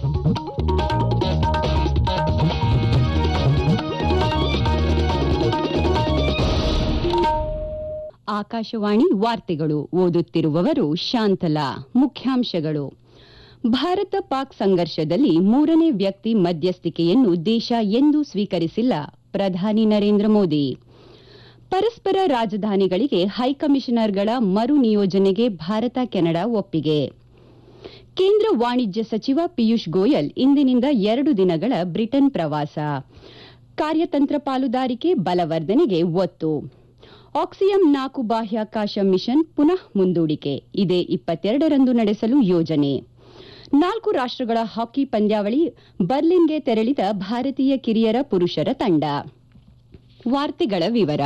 ಆಕಾಶವಾಣಿ ವಾರ್ತೆಗಳು ಓದುತ್ತಿರುವವರು ಶಾಂತಲಾ ಮುಖ್ಯಾಂಶಗಳು ಭಾರತ ಪಾಕ್ ಸಂಘರ್ಷದಲ್ಲಿ ಮೂರನೇ ವ್ಯಕ್ತಿ ಮಧ್ಯಸ್ಥಿಕೆಯನ್ನು ದೇಶ ಎಂದೂ ಸ್ವೀಕರಿಸಿಲ್ಲ ಪ್ರಧಾನಿ ನರೇಂದ್ರ ಮೋದಿ ಪರಸ್ಪರ ರಾಜಧಾನಿಗಳಿಗೆ ಹೈಕಮಿಷನರ್ಗಳ ಮರು ನಿಯೋಜನೆಗೆ ಭಾರತ ಕೆನಡಾ ಒಪ್ಪಿಗೆ ಕೇಂದ್ರ ವಾಣಿಜ್ಯ ಸಚಿವ ಪಿಯೂಷ್ ಗೋಯಲ್ ಇಂದಿನಿಂದ ಎರಡು ದಿನಗಳ ಬ್ರಿಟನ್ ಪ್ರವಾಸ ಕಾರ್ಯತಂತ್ರ ಪಾಲುದಾರಿಕೆ ಬಲವರ್ಧನೆಗೆ ಒತ್ತು ಆಕ್ಸಿಯಂ ನಾಲ್ಕು ಬಾಹ್ಯಾಕಾಶ ಮಿಷನ್ ಪುನಃ ಮುಂದೂಡಿಕೆ ಇದೇ ಇಪ್ಪತ್ತೆರಡರಂದು ನಡೆಸಲು ಯೋಜನೆ ನಾಲ್ಕು ರಾಷ್ಟ್ರಗಳ ಹಾಕಿ ಪಂದ್ಯಾವಳಿ ಬರ್ಲಿನ್ಗೆ ತೆರಳಿದ ಭಾರತೀಯ ಕಿರಿಯರ ಪುರುಷರ ತಂಡ ವಾರ್ತೆಗಳ ವಿವರ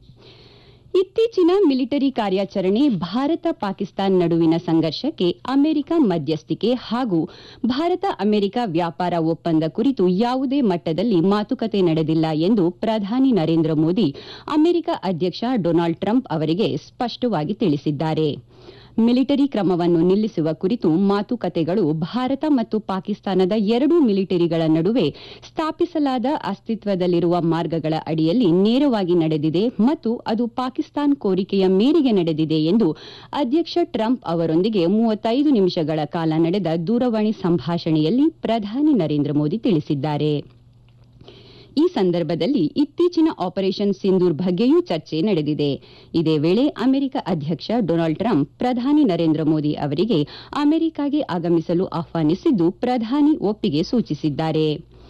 ಇತ್ತೀಚಿನ ಮಿಲಿಟರಿ ಕಾರ್ಯಾಚರಣೆ ಭಾರತ ಪಾಕಿಸ್ತಾನ ನಡುವಿನ ಸಂಘರ್ಷಕ್ಕೆ ಅಮೆರಿಕ ಮಧ್ಯಸ್ಥಿಕೆ ಹಾಗೂ ಭಾರತ ಅಮೆರಿಕ ವ್ಯಾಪಾರ ಒಪ್ಪಂದ ಕುರಿತು ಯಾವುದೇ ಮಟ್ಟದಲ್ಲಿ ಮಾತುಕತೆ ನಡೆದಿಲ್ಲ ಎಂದು ಪ್ರಧಾನಿ ನರೇಂದ್ರ ಮೋದಿ ಅಮೆರಿಕ ಅಧ್ಯಕ್ಷ ಡೊನಾಲ್ಡ್ ಟ್ರಂಪ್ ಅವರಿಗೆ ಸ್ಪಷ್ಟವಾಗಿ ತಿಳಿಸಿದ್ದಾರೆ ಮಿಲಿಟರಿ ಕ್ರಮವನ್ನು ನಿಲ್ಲಿಸುವ ಕುರಿತು ಮಾತುಕತೆಗಳು ಭಾರತ ಮತ್ತು ಪಾಕಿಸ್ತಾನದ ಎರಡೂ ಮಿಲಿಟರಿಗಳ ನಡುವೆ ಸ್ಥಾಪಿಸಲಾದ ಅಸ್ತಿತ್ವದಲ್ಲಿರುವ ಮಾರ್ಗಗಳ ಅಡಿಯಲ್ಲಿ ನೇರವಾಗಿ ನಡೆದಿದೆ ಮತ್ತು ಅದು ಪಾಕಿಸ್ತಾನ್ ಕೋರಿಕೆಯ ಮೇರೆಗೆ ನಡೆದಿದೆ ಎಂದು ಅಧ್ಯಕ್ಷ ಟ್ರಂಪ್ ಅವರೊಂದಿಗೆ ಮೂವತ್ತೈದು ನಿಮಿಷಗಳ ಕಾಲ ನಡೆದ ದೂರವಾಣಿ ಸಂಭಾಷಣೆಯಲ್ಲಿ ಪ್ರಧಾನಿ ನರೇಂದ್ರ ಮೋದಿ ತಿಳಿಸಿದ್ದಾರೆ ಈ ಸಂದರ್ಭದಲ್ಲಿ ಇತ್ತೀಚಿನ ಆಪರೇಷನ್ ಸಿಂಧೂರ್ ಬಗ್ಗೆಯೂ ಚರ್ಚೆ ನಡೆದಿದೆ ಇದೇ ವೇಳೆ ಅಮೆರಿಕ ಅಧ್ಯಕ್ಷ ಡೊನಾಲ್ಡ್ ಟ್ರಂಪ್ ಪ್ರಧಾನಿ ನರೇಂದ್ರ ಮೋದಿ ಅವರಿಗೆ ಅಮೆರಿಕಾಗೆ ಆಗಮಿಸಲು ಆಹ್ವಾನಿಸಿದ್ದು ಪ್ರಧಾನಿ ಒಪ್ಪಿಗೆ ಸೂಚಿಸಿದ್ದಾರೆ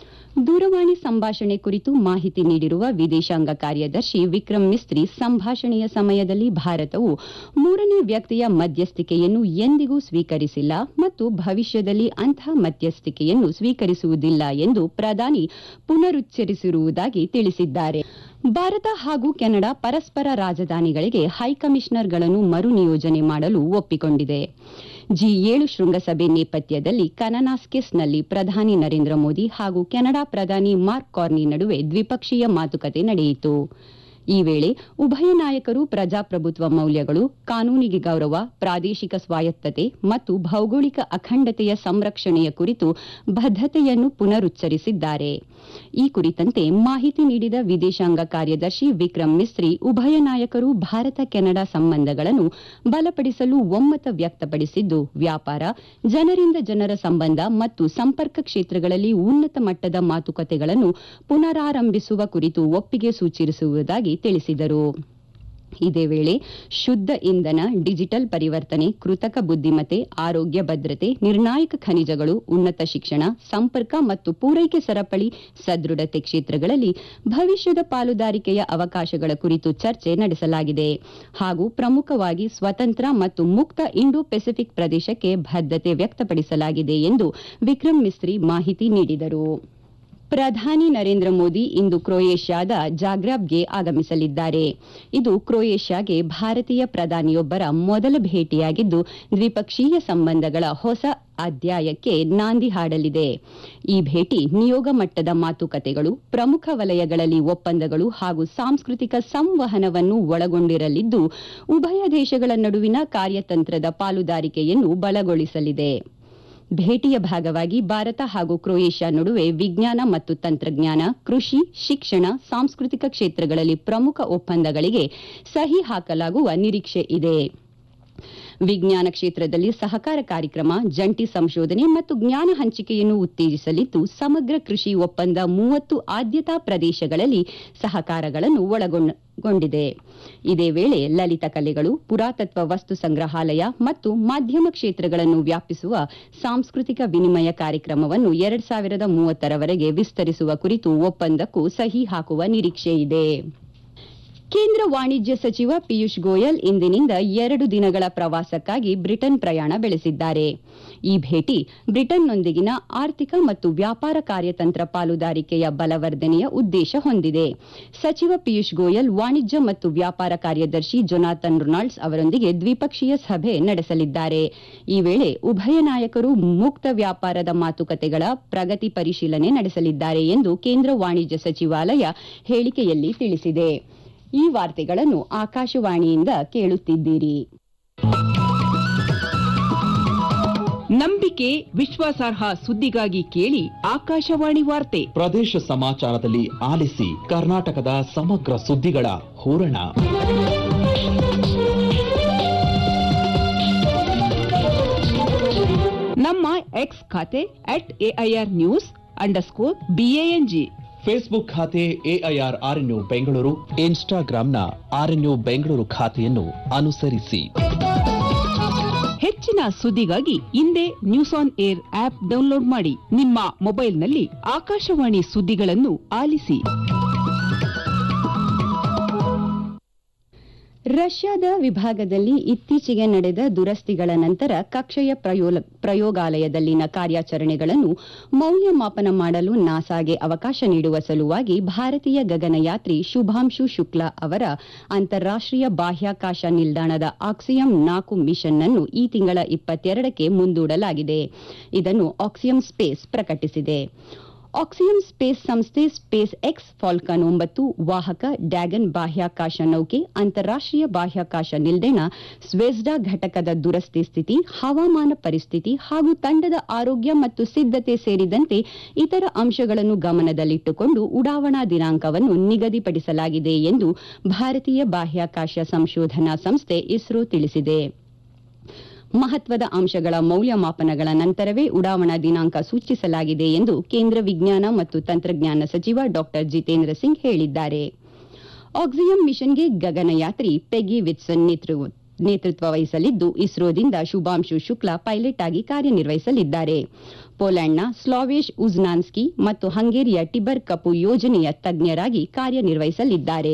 ದೂರವಾಣಿ ಸಂಭಾಷಣೆ ಕುರಿತು ಮಾಹಿತಿ ನೀಡಿರುವ ವಿದೇಶಾಂಗ ಕಾರ್ಯದರ್ಶಿ ವಿಕ್ರಮ್ ಮಿಸ್ತ್ರಿ ಸಂಭಾಷಣೆಯ ಸಮಯದಲ್ಲಿ ಭಾರತವು ಮೂರನೇ ವ್ಯಕ್ತಿಯ ಮಧ್ಯಸ್ಥಿಕೆಯನ್ನು ಎಂದಿಗೂ ಸ್ವೀಕರಿಸಿಲ್ಲ ಮತ್ತು ಭವಿಷ್ಯದಲ್ಲಿ ಅಂತಹ ಮಧ್ಯಸ್ಥಿಕೆಯನ್ನು ಸ್ವೀಕರಿಸುವುದಿಲ್ಲ ಎಂದು ಪ್ರಧಾನಿ ಪುನರುಚ್ಚರಿಸಿರುವುದಾಗಿ ತಿಳಿಸಿದ್ದಾರೆ ಭಾರತ ಹಾಗೂ ಕೆನಡಾ ಪರಸ್ಪರ ರಾಜಧಾನಿಗಳಿಗೆ ಹೈಕಮಿಷನರ್ಗಳನ್ನು ಮರು ನಿಯೋಜನೆ ಮಾಡಲು ಒಪ್ಪಿಕೊಂಡಿದೆ ಜಿ ಏಳು ಶೃಂಗಸಭೆ ನೇಪಥ್ಯದಲ್ಲಿ ಕನನಾಸ್ಕಿಸ್ನಲ್ಲಿ ಪ್ರಧಾನಿ ನರೇಂದ್ರ ಮೋದಿ ಹಾಗೂ ಕೆನಡಾ ಪ್ರಧಾನಿ ಮಾರ್ಕ್ ಕಾರ್ನಿ ನಡುವೆ ದ್ವಿಪಕ್ಷೀಯ ಮಾತುಕತೆ ನಡೆಯಿತು ಈ ವೇಳೆ ಉಭಯ ನಾಯಕರು ಪ್ರಜಾಪ್ರಭುತ್ವ ಮೌಲ್ಯಗಳು ಕಾನೂನಿಗೆ ಗೌರವ ಪ್ರಾದೇಶಿಕ ಸ್ವಾಯತ್ತತೆ ಮತ್ತು ಭೌಗೋಳಿಕ ಅಖಂಡತೆಯ ಸಂರಕ್ಷಣೆಯ ಕುರಿತು ಬದ್ಧತೆಯನ್ನು ಪುನರುಚ್ಚರಿಸಿದ್ದಾರೆ ಈ ಕುರಿತಂತೆ ಮಾಹಿತಿ ನೀಡಿದ ವಿದೇಶಾಂಗ ಕಾರ್ಯದರ್ಶಿ ವಿಕ್ರಮ್ ಮಿಸ್ರಿ ಉಭಯ ನಾಯಕರು ಭಾರತ ಕೆನಡಾ ಸಂಬಂಧಗಳನ್ನು ಬಲಪಡಿಸಲು ಒಮ್ಮತ ವ್ಯಕ್ತಪಡಿಸಿದ್ದು ವ್ಯಾಪಾರ ಜನರಿಂದ ಜನರ ಸಂಬಂಧ ಮತ್ತು ಸಂಪರ್ಕ ಕ್ಷೇತ್ರಗಳಲ್ಲಿ ಉನ್ನತ ಮಟ್ಟದ ಮಾತುಕತೆಗಳನ್ನು ಪುನರಾರಂಭಿಸುವ ಕುರಿತು ಒಪ್ಪಿಗೆ ಸೂಚಿಸಿರುವುದಾಗಿ ತಿಳಿಸಿದರು ಇದೇ ವೇಳೆ ಶುದ್ಧ ಇಂಧನ ಡಿಜಿಟಲ್ ಪರಿವರ್ತನೆ ಕೃತಕ ಬುದ್ದಿಮತ್ತೆ ಆರೋಗ್ಯ ಭದ್ರತೆ ನಿರ್ಣಾಯಕ ಖನಿಜಗಳು ಉನ್ನತ ಶಿಕ್ಷಣ ಸಂಪರ್ಕ ಮತ್ತು ಪೂರೈಕೆ ಸರಪಳಿ ಸದೃಢತೆ ಕ್ಷೇತ್ರಗಳಲ್ಲಿ ಭವಿಷ್ಯದ ಪಾಲುದಾರಿಕೆಯ ಅವಕಾಶಗಳ ಕುರಿತು ಚರ್ಚೆ ನಡೆಸಲಾಗಿದೆ ಹಾಗೂ ಪ್ರಮುಖವಾಗಿ ಸ್ವತಂತ್ರ ಮತ್ತು ಮುಕ್ತ ಇಂಡೋ ಪೆಸಿಫಿಕ್ ಪ್ರದೇಶಕ್ಕೆ ಬದ್ಧತೆ ವ್ಯಕ್ತಪಡಿಸಲಾಗಿದೆ ಎಂದು ವಿಕ್ರಮ್ ಮಿಸ್ರಿ ಮಾಹಿತಿ ನೀಡಿದರು ಪ್ರಧಾನಿ ನರೇಂದ್ರ ಮೋದಿ ಇಂದು ಕ್ರೊಯೇಷ್ಯಾದ ಜಾಗ್ರಾಬ್ಗೆ ಆಗಮಿಸಲಿದ್ದಾರೆ ಇದು ಕ್ರೊಯೇಷ್ಯಾಗೆ ಭಾರತೀಯ ಪ್ರಧಾನಿಯೊಬ್ಬರ ಮೊದಲ ಭೇಟಿಯಾಗಿದ್ದು ದ್ವಿಪಕ್ಷೀಯ ಸಂಬಂಧಗಳ ಹೊಸ ಅಧ್ಯಾಯಕ್ಕೆ ನಾಂದಿ ಹಾಡಲಿದೆ ಈ ಭೇಟಿ ನಿಯೋಗ ಮಟ್ಟದ ಮಾತುಕತೆಗಳು ಪ್ರಮುಖ ವಲಯಗಳಲ್ಲಿ ಒಪ್ಪಂದಗಳು ಹಾಗೂ ಸಾಂಸ್ಕೃತಿಕ ಸಂವಹನವನ್ನು ಒಳಗೊಂಡಿರಲಿದ್ದು ಉಭಯ ದೇಶಗಳ ನಡುವಿನ ಕಾರ್ಯತಂತ್ರದ ಪಾಲುದಾರಿಕೆಯನ್ನು ಬಲಗೊಳಿಸಲಿದೆ ಭೇಟಿಯ ಭಾಗವಾಗಿ ಭಾರತ ಹಾಗೂ ಕ್ರೊಯೇಷ್ಯಾ ನಡುವೆ ವಿಜ್ಞಾನ ಮತ್ತು ತಂತ್ರಜ್ಞಾನ ಕೃಷಿ ಶಿಕ್ಷಣ ಸಾಂಸ್ಕೃತಿಕ ಕ್ಷೇತ್ರಗಳಲ್ಲಿ ಪ್ರಮುಖ ಒಪ್ಪಂದಗಳಿಗೆ ಸಹಿ ಹಾಕಲಾಗುವ ನಿರೀಕ್ಷೆ ಇದೆ ವಿಜ್ಞಾನ ಕ್ಷೇತ್ರದಲ್ಲಿ ಸಹಕಾರ ಕಾರ್ಯಕ್ರಮ ಜಂಟಿ ಸಂಶೋಧನೆ ಮತ್ತು ಜ್ಞಾನ ಹಂಚಿಕೆಯನ್ನು ಉತ್ತೇಜಿಸಲಿದ್ದು ಸಮಗ್ರ ಕೃಷಿ ಒಪ್ಪಂದ ಮೂವತ್ತು ಆದ್ಯತಾ ಪ್ರದೇಶಗಳಲ್ಲಿ ಸಹಕಾರಗಳನ್ನು ಒಳಗೊಂಡಿದೆ ಇದೇ ವೇಳೆ ಲಲಿತ ಕಲೆಗಳು ಪುರಾತತ್ವ ವಸ್ತು ಸಂಗ್ರಹಾಲಯ ಮತ್ತು ಮಾಧ್ಯಮ ಕ್ಷೇತ್ರಗಳನ್ನು ವ್ಯಾಪಿಸುವ ಸಾಂಸ್ಕೃತಿಕ ವಿನಿಮಯ ಕಾರ್ಯಕ್ರಮವನ್ನು ಎರಡ್ ಸಾವಿರದ ಮೂವತ್ತರವರೆಗೆ ವಿಸ್ತರಿಸುವ ಕುರಿತು ಒಪ್ಪಂದಕ್ಕೂ ಸಹಿ ಹಾಕುವ ನಿರೀಕ್ಷೆಯಿದೆ ಕೇಂದ್ರ ವಾಣಿಜ್ಯ ಸಚಿವ ಪಿಯೂಷ್ ಗೋಯಲ್ ಇಂದಿನಿಂದ ಎರಡು ದಿನಗಳ ಪ್ರವಾಸಕ್ಕಾಗಿ ಬ್ರಿಟನ್ ಪ್ರಯಾಣ ಬೆಳೆಸಿದ್ದಾರೆ ಈ ಭೇಟಿ ಬ್ರಿಟನ್ನೊಂದಿಗಿನ ಆರ್ಥಿಕ ಮತ್ತು ವ್ಯಾಪಾರ ಕಾರ್ಯತಂತ್ರ ಪಾಲುದಾರಿಕೆಯ ಬಲವರ್ಧನೆಯ ಉದ್ದೇಶ ಹೊಂದಿದೆ ಸಚಿವ ಪಿಯೂಷ್ ಗೋಯಲ್ ವಾಣಿಜ್ಯ ಮತ್ತು ವ್ಯಾಪಾರ ಕಾರ್ಯದರ್ಶಿ ಜೊನಾಥನ್ ರೊನಾಲ್ಡ್ಸ್ ಅವರೊಂದಿಗೆ ದ್ವಿಪಕ್ಷೀಯ ಸಭೆ ನಡೆಸಲಿದ್ದಾರೆ ಈ ವೇಳೆ ಉಭಯ ನಾಯಕರು ಮುಕ್ತ ವ್ಯಾಪಾರದ ಮಾತುಕತೆಗಳ ಪ್ರಗತಿ ಪರಿಶೀಲನೆ ನಡೆಸಲಿದ್ದಾರೆ ಎಂದು ಕೇಂದ್ರ ವಾಣಿಜ್ಯ ಸಚಿವಾಲಯ ಹೇಳಿಕೆಯಲ್ಲಿ ತಿಳಿಸಿದೆ ಈ ವಾರ್ತೆಗಳನ್ನು ಆಕಾಶವಾಣಿಯಿಂದ ಕೇಳುತ್ತಿದ್ದೀರಿ ನಂಬಿಕೆ ವಿಶ್ವಾಸಾರ್ಹ ಸುದ್ದಿಗಾಗಿ ಕೇಳಿ ಆಕಾಶವಾಣಿ ವಾರ್ತೆ ಪ್ರದೇಶ ಸಮಾಚಾರದಲ್ಲಿ ಆಲಿಸಿ ಕರ್ನಾಟಕದ ಸಮಗ್ರ ಸುದ್ದಿಗಳ ಹೂರಣ ನಮ್ಮ ಎಕ್ಸ್ ಖಾತೆ at AIR news underscore B A N G Facebook ಖಾತೆ ಎಐಆರ್ ಆರ್ಎನ್ಯು ಬೆಂಗಳೂರು ಇನ್ಸ್ಟಾಗ್ರಾಂನ ಆರ್ಎನ್ಯು ಬೆಂಗಳೂರು ಖಾತೆಯನ್ನು ಅನುಸರಿಸಿ ಹೆಚ್ಚಿನ ಸುದ್ದಿಗಾಗಿ ಹಿಂದೆ news on air app download ಮಾಡಿ ನಿಮ್ಮ ಮೊಬೈಲ್ನಲ್ಲಿ ಆಕಾಶವಾಣಿ ಸುದ್ದಿಗಳನ್ನು ಆಲಿಸಿ ರಷ್ಯಾದ ವಿಭಾಗದಲ್ಲಿ ಇತ್ತೀಚೆಗೆ ನಡೆದ ದುರಸ್ತಿಗಳ ನಂತರ ಕಕ್ಷೆಯ ಪ್ರಯೋ- ಪ್ರಯೋಗಾಲಯದಲ್ಲಿನ ಕಾರ್ಯಾಚರಣೆಗಳನ್ನು ಮೌಲ್ಯಮಾಪನ ಮಾಡಲು ನಾಸಾಗೆ ಅವಕಾಶ ನೀಡುವ ಸಲುವಾಗಿ ಭಾರತೀಯ ಗಗನಯಾತ್ರಿ ಶುಭಾಂಶು ಶುಕ್ಲಾ ಅವರ ಅಂತಾರಾಷ್ಟ್ರೀಯ ಬಾಹ್ಯಾಕಾಶ ನಿಲ್ದಾಣದ ಆಕ್ಸಿಯಂ ನಾಲ್ಕು ಮಿಷನ್ ಅನ್ನು ಈ ತಿಂಗಳ ಇಪ್ಪತ್ತೆರಡಕ್ಕೆ ಮುಂದೂಡಲಾಗಿದೆ ಇದನ್ನು ಆಕ್ಸಿಯಂ ಸ್ಪೇಸ್ ಪ್ರಕಟಿಸಿದೆ ಆಕ್ಸಿಯಂ ಸ್ಪೇಸ್ ಸಂಸ್ಥೆ ಸ್ಪೇಸ್ ಎಕ್ಸ್ ಫಾಲ್ಕನ್ ಒಂಬತ್ತು ವಾಹಕ ಡ್ಯಾಗನ್ ಬಾಹ್ಯಾಕಾಶ ನೌಕೆ ಅಂತಾರಾಷ್ಟ್ರೀಯ ಬಾಹ್ಯಾಕಾಶ ನಿಲ್ದಾಣ ಸ್ವೆಜ್ಡಾ ಘಟಕದ ದುರಸ್ತಿ ಸ್ಥಿತಿ ಹವಾಮಾನ ಪರಿಸ್ಥಿತಿ ಹಾಗೂ ತಂಡದ ಆರೋಗ್ಯ ಮತ್ತು ಸಿದ್ಧತೆ ಸೇರಿದಂತೆ ಇತರ ಅಂಶಗಳನ್ನು ಗಮನದಲ್ಲಿಟ್ಟುಕೊಂಡು ಉಡಾವಣಾ ದಿನಾಂಕವನ್ನು ನಿಗದಿಪಡಿಸಲಾಗಿದೆ ಎಂದು ಭಾರತೀಯ ಬಾಹ್ಯಾಕಾಶ ಸಂಶೋಧನಾ ಸಂಸ್ಥೆ ಇಸ್ರೋ ತಿಳಿಸಿದೆ ಮಹತ್ವದ ಅಂಶಗಳ ಮೌಲ್ಯಮಾಪನಗಳ ನಂತರವೇ ಉಡಾವಣಾ ದಿನಾಂಕ ಸೂಚಿಸಲಾಗಿದೆ ಎಂದು ಕೇಂದ್ರ ವಿಜ್ಞಾನ ಮತ್ತು ತಂತ್ರಜ್ಞಾನ ಸಚಿವ ಡಾ ಜಿತೇಂದ್ರ ಸಿಂಗ್ ಹೇಳಿದ್ದಾರೆ ಆಕ್ಸಿಯಂ ಮಿಷನ್ಗೆ ಗಗನಯಾತ್ರಿ ಪೆಗಿ ವಿಟ್ಸನ್ ನೇತೃ- ನೇತೃತ್ವ ವಹಿಸಲಿದ್ದು ಇಸ್ರೋದಿಂದ ಶುಭಾಂಶು ಶುಕ್ಲಾ ಪೈಲಟ್ ಆಗಿ ಕಾರ್ಯನಿರ್ವಹಿಸಲಿದ್ದಾರೆ ಪೋಲೆಂಡ್ನ ಸ್ಲಾವೇಶ್ ಉಜ್ನಾನ್ಸ್ಕಿ ಮತ್ತು ಹಂಗೇರಿಯ ಟಿಬರ್ ಕಪು ಯೋಜನೆಯ ತಜ್ಞರಾಗಿ ಕಾರ್ಯನಿರ್ವಹಿಸಲಿದ್ದಾರೆ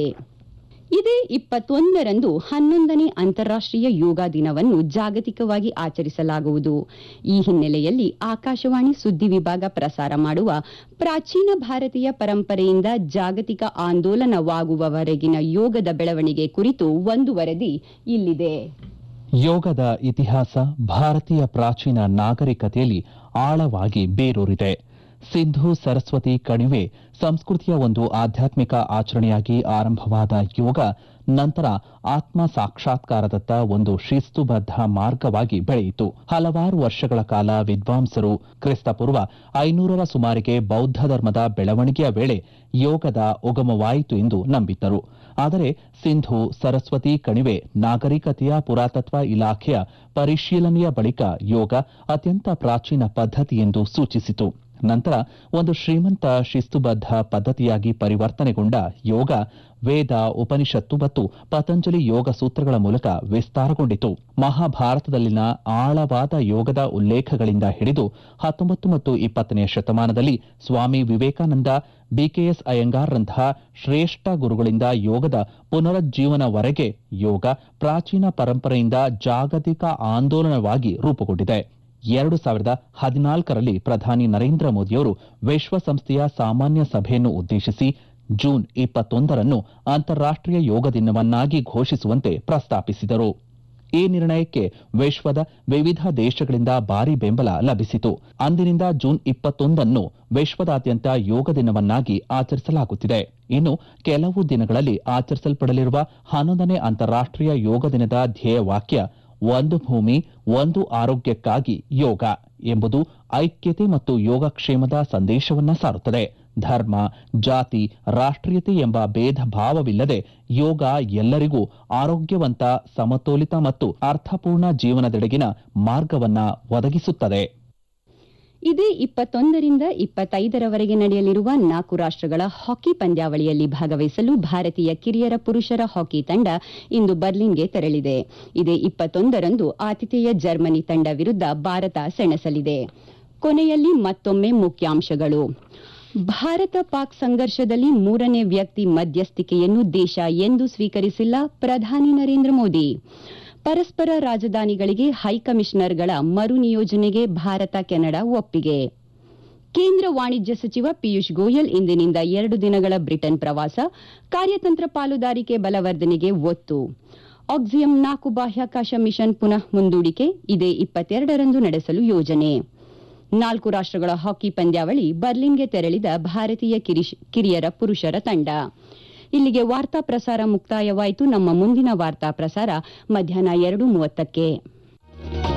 ಇದೇ ಇಪ್ಪತ್ತೊಂದರಂದು ಹನ್ನೊಂದನೇ ಅಂತಾರಾಷ್ಟ್ರೀಯ ಯೋಗ ದಿನವನ್ನು ಜಾಗತಿಕವಾಗಿ ಆಚರಿಸಲಾಗುವುದು ಈ ಹಿನ್ನೆಲೆಯಲ್ಲಿ ಆಕಾಶವಾಣಿ ಸುದ್ದಿ ವಿಭಾಗ ಪ್ರಸಾರ ಮಾಡುವ ಪ್ರಾಚೀನ ಭಾರತೀಯ ಪರಂಪರೆಯಿಂದ ಜಾಗತಿಕ ಆಂದೋಲನವಾಗುವವರೆಗಿನ ಯೋಗದ ಬೆಳವಣಿಗೆ ಕುರಿತು ಒಂದು ವರದಿ ಇಲ್ಲಿದೆ ಯೋಗದ ಇತಿಹಾಸ ಭಾರತೀಯ ಪ್ರಾಚೀನ ನಾಗರಿಕತೆಯಲ್ಲಿ ಆಳವಾಗಿ ಬೇರೂರಿದೆ ಸಿಂಧು ಸರಸ್ವತಿ ಕಣಿವೆ ಸಂಸ್ಕೃತಿಯ ಒಂದು ಆಧ್ಯಾತ್ಮಿಕ ಆಚರಣೆಯಾಗಿ ಆರಂಭವಾದ ಯೋಗ ನಂತರ ಆತ್ಮ ಸಾಕ್ಷಾತ್ಕಾರದತ್ತ ಒಂದು ಶಿಸ್ತುಬದ್ಧ ಮಾರ್ಗವಾಗಿ ಬೆಳೆಯಿತು ಹಲವಾರು ವರ್ಷಗಳ ಕಾಲ ವಿದ್ವಾಂಸರು ಕ್ರಿಸ್ತಪೂರ್ವ ಐನೂರರ ಸುಮಾರಿಗೆ ಬೌದ್ಧ ಧರ್ಮದ ಬೆಳವಣಿಗೆಯ ವೇಳೆ ಯೋಗದ ಉಗಮವಾಯಿತು ಎಂದು ನಂಬಿದ್ದರು ಆದರೆ ಸಿಂಧು ಸರಸ್ವತಿ ಕಣಿವೆ ನಾಗರಿಕತೆಯ ಪುರಾತತ್ವ ಇಲಾಖೆಯ ಪರಿಶೀಲನೆಯ ಬಳಿಕ ಯೋಗ ಅತ್ಯಂತ ಪ್ರಾಚೀನ ಪದ್ಧತಿ ಎಂದು ಸೂಚಿಸಿತು ನಂತರ ಒಂದು ಶ್ರೀಮಂತ ಶಿಸ್ತುಬದ್ಧ ಪದ್ಧತಿಯಾಗಿ ಪರಿವರ್ತನೆಗೊಂಡ ಯೋಗ ವೇದ ಉಪನಿಷತ್ತು ಮತ್ತು ಪತಂಜಲಿ ಯೋಗ ಸೂತ್ರಗಳ ಮೂಲಕ ವಿಸ್ತಾರಗೊಂಡಿತು ಮಹಾಭಾರತದಲ್ಲಿನ ಆಳವಾದ ಯೋಗದ ಉಲ್ಲೇಖಗಳಿಂದ ಹಿಡಿದು ಹತ್ತೊಂಬತ್ತು ಮತ್ತು ಇಪ್ಪತ್ತನೆಯ ಶತಮಾನದಲ್ಲಿ ಸ್ವಾಮಿ ವಿವೇಕಾನಂದ ಬಿಕೆಎಸ್ ಅಯ್ಯಂಗಾರ್ರಂತಹ ಶ್ರೇಷ್ಠ ಗುರುಗಳಿಂದ ಯೋಗದ ಪುನರುಜ್ಜೀವನವರೆಗೆ ಯೋಗ ಪ್ರಾಚೀನ ಪರಂಪರೆಯಿಂದ ಜಾಗತಿಕ ಆಂದೋಲನವಾಗಿ ರೂಪುಗೊಂಡಿದೆ ಎರಡು ಸಾವಿರದ ಹದಿನಾಲ್ಕರಲ್ಲಿ ಪ್ರಧಾನಿ ನರೇಂದ್ರ ಮೋದಿಯವರು ವಿಶ್ವಸಂಸ್ಥೆಯ ಸಾಮಾನ್ಯ ಸಭೆಯನ್ನು ಉದ್ದೇಶಿಸಿ ಜೂನ್ ಇಪ್ಪತ್ತೊಂದರನ್ನು ಅಂತಾರಾಷ್ಟ್ರೀಯ ಯೋಗ ದಿನವನ್ನಾಗಿ ಘೋಷಿಸುವಂತೆ ಪ್ರಸ್ತಾಪಿಸಿದರು ಈ ನಿರ್ಣಯಕ್ಕೆ ವಿಶ್ವದ ವಿವಿಧ ದೇಶಗಳಿಂದ ಭಾರಿ ಬೆಂಬಲ ಲಭಿಸಿತು ಅಂದಿನಿಂದ ಜೂನ್ ಇಪ್ಪತ್ತೊಂದನ್ನು ವಿಶ್ವದಾದ್ಯಂತ ಯೋಗ ದಿನವನ್ನಾಗಿ ಆಚರಿಸಲಾಗುತ್ತಿದೆ ಇನ್ನು ಕೆಲವು ದಿನಗಳಲ್ಲಿ ಆಚರಿಸಲ್ಪಡಲಿರುವ ಹನ್ನೊಂದನೇ ಅಂತಾರಾಷ್ಟ್ರೀಯ ಯೋಗ ದಿನದ ಧ್ಯೇಯವಾಕ್ಯ ಒಂದು ಭೂಮಿ ಒಂದು ಆರೋಗ್ಯಕ್ಕಾಗಿ ಯೋಗ ಎಂಬುದು ಐಕ್ಯತೆ ಮತ್ತು ಯೋಗಕ್ಷೇಮದ ಸಂದೇಶವನ್ನ ಸಾರುತ್ತದೆ ಧರ್ಮ ಜಾತಿ ರಾಷ್ಟ್ರೀಯತೆ ಎಂಬ ಭೇದ ಭಾವವಿಲ್ಲದೆ ಯೋಗ ಎಲ್ಲರಿಗೂ ಆರೋಗ್ಯವಂತ ಸಮತೋಲಿತ ಮತ್ತು ಅರ್ಥಪೂರ್ಣ ಜೀವನದೆಡೆಗಿನ ಮಾರ್ಗವನ್ನ ಒದಗಿಸುತ್ತದೆ ಇದೇ ಇಪ್ಪತ್ತೊಂದರಿಂದ ಇಪ್ಪತ್ತೈದರವರೆಗೆ ನಡೆಯಲಿರುವ ನಾಲ್ಕು ರಾಷ್ಟ್ರಗಳ ಹಾಕಿ ಪಂದ್ಯಾವಳಿಯಲ್ಲಿ ಭಾಗವಹಿಸಲು ಭಾರತೀಯ ಕಿರಿಯರ ಪುರುಷರ ಹಾಕಿ ತಂಡ ಇಂದು ಬರ್ಲಿನ್ಗೆ ತೆರಳಿದೆ ಇದೇ ಇಪ್ಪತ್ತೊಂದರಂದು ಆತಿಥೇಯ ಜರ್ಮನಿ ತಂಡ ವಿರುದ್ಧ ಭಾರತ ಸೆಣಸಲಿದೆ ಕೊನೆಯಲ್ಲಿ ಮತ್ತೊಮ್ಮೆ ಮುಖ್ಯಾಂಶಗಳು ಭಾರತ ಪಾಕ್ ಸಂಘರ್ಷದಲ್ಲಿ ಮೂರನೇ ವ್ಯಕ್ತಿ ಮಧ್ಯಸ್ಥಿಕೆಯನ್ನು ದೇಶ ಎಂದು ಸ್ವೀಕರಿಸಿಲ್ಲ ಪ್ರಧಾನಿ ನರೇಂದ್ರ ಮೋದಿ ಪರಸ್ಪರ ರಾಜಧಾನಿಗಳಿಗೆ ಹೈಕಮಿಷನರ್ಗಳ ಮರು ನಿಯೋಜನೆಗೆ ಭಾರತ ಕೆನಡಾ ಒಪ್ಪಿಗೆ ಕೇಂದ್ರ ವಾಣಿಜ್ಯ ಸಚಿವ ಪಿಯೂಷ್ ಗೋಯಲ್ ಇಂದಿನಿಂದ ಎರಡು ದಿನಗಳ ಬ್ರಿಟನ್ ಪ್ರವಾಸ ಕಾರ್ಯತಂತ್ರ ಪಾಲುದಾರಿಕೆ ಬಲವರ್ಧನೆಗೆ ಒತ್ತು ಆಕ್ಸಿಯಂ ನಾಲ್ಕು ಬಾಹ್ಯಾಕಾಶ ಮಿಷನ್ ಪುನಃ ಮುಂದೂಡಿಕೆ ಇದೇ ಇಪ್ಪತ್ತೆರಡರಂದು ನಡೆಸಲು ಯೋಜನೆ ನಾಲ್ಕು ರಾಷ್ಟ್ರಗಳ ಹಾಕಿ ಪಂದ್ಯಾವಳಿ ಬರ್ಲಿನ್ಗೆ ತೆರಳಿದ ಭಾರತೀಯ ಕಿರಿಶ್- ಕಿರಿಯರ ಪುರುಷರ ತಂಡ ಇಲ್ಲಿಗೆ ವಾರ್ತಾ ಪ್ರಸಾರ ಮುಕ್ತಾಯವಾಯಿತು ನಮ್ಮ ಮುಂದಿನ ವಾರ್ತಾ ಪ್ರಸಾರ ಮಧ್ಯಾಹ್ನ ಎರಡು ಮೂವತ್ತಕ್ಕೆ